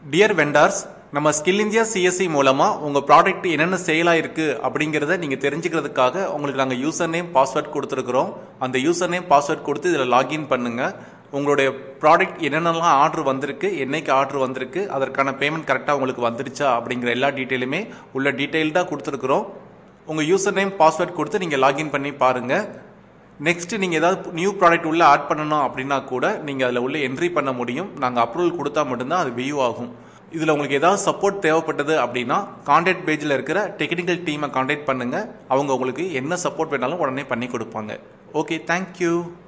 dear vendors நம்ம skill India CSC மூலமாக உங்கள் ப்ராடக்ட் என்னென்ன சேலாக இருக்குது அப்படிங்கிறத நீங்கள் தெரிஞ்சுக்கிறதுக்காக உங்களுக்கு நாங்கள் யூசர் நேம் பாஸ்வேர்ட் கொடுத்துருக்குறோம் அந்த யூசர் நேம் பாஸ்வேர்ட் கொடுத்து இதில் லாகின் பண்ணுங்கள் உங்களுடைய ப்ராடக்ட் என்னென்னலாம் ஆர்டர் வந்திருக்கு என்னைக்கு ஆர்டர் வந்திருக்கு அதற்கான பேமெண்ட் கரெக்டாக உங்களுக்கு வந்துருச்சா அப்படிங்கிற எல்லா டீட்டெயிலுமே உள்ள டீட்டெயில்டாக கொடுத்துருக்குறோம் உங்கள் யூசர் நேம் பாஸ்வேர்ட் கொடுத்து நீங்கள் லாகின் பண்ணி பாருங்கள் நெக்ஸ்ட் நீங்கள் ஏதாவது நியூ ப்ராடக்ட் உள்ளே ஆட் பண்ணணும் அப்படின்னா கூட நீங்கள் அதில் உள்ள என்ட்ரி பண்ண முடியும் நாங்கள் அப்ரூவல் கொடுத்தா மட்டும்தான் அது வியூ ஆகும் இதில் உங்களுக்கு ஏதாவது சப்போர்ட் தேவைப்பட்டது அப்படின்னா கான்டாக்ட் பேஜில் இருக்கிற டெக்னிக்கல் டீமை கான்டாக்ட் பண்ணுங்கள் அவங்க உங்களுக்கு என்ன சப்போர்ட் வேணாலும் உடனே பண்ணி கொடுப்பாங்க ஓகே தேங்க்யூ